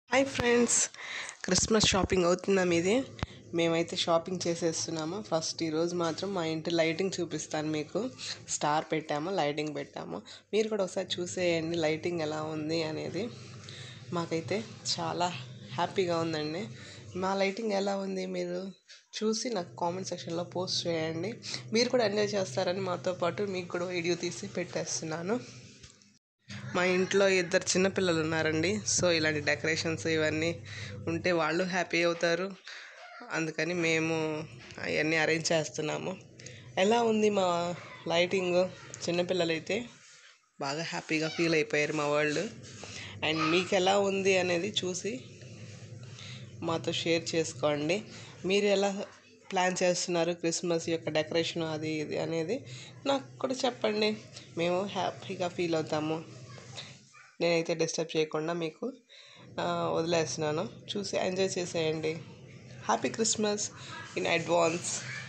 hi friends Christmas shopping అవుతుందా మీది మేమైతే షాపింగ్ చేసేస్తున్నాము ఫస్ట్ ఈరోజు మాత్రం మా ఇంటి లైటింగ్ చూపిస్తాను మీకు స్టార్ పెట్టాము లైటింగ్ పెట్టాము మీరు కూడా ఒకసారి చూసేయండి లైటింగ్ ఎలా ఉంది అనేది మాకైతే చాలా హ్యాపీగా ఉందండి మా లైటింగ్ ఎలా ఉంది మీరు చూసి నాకు కామెంట్ సెక్షన్లో పోస్ట్ చేయండి మీరు కూడా ఎంజాయ్ చేస్తారని మాతో పాటు మీకు కూడా వీడియో తీసి పెట్టేస్తున్నాను మా ఇంట్లో ఇద్దరు చిన్నపిల్లలు ఉన్నారండి సో ఇలాంటి డెకరేషన్స్ ఇవన్నీ ఉంటే వాళ్ళు హ్యాపీ అవుతారు అందుకని మేము అవన్నీ అరేంజ్ చేస్తున్నాము ఎలా ఉంది మా లైటింగ్ చిన్నపిల్లలు అయితే బాగా హ్యాపీగా ఫీల్ అయిపోయారు మా వాళ్ళు అండ్ మీకు ఎలా ఉంది అనేది చూసి మాతో షేర్ చేసుకోండి మీరు ఎలా ప్లాన్ చేస్తున్నారు క్రిస్మస్ యొక్క డెకరేషన్ అది ఇది అనేది నాకు కూడా చెప్పండి మేము హ్యాపీగా ఫీల్ అవుతాము నేనైతే డిస్టర్బ్ చేయకుండా మీకు ఆ, వదిలేస్తున్నాను చూసి ఎంజాయ్ చేసేయండి హ్యాపీ క్రిస్మస్ ఇన్ అడ్వాన్స్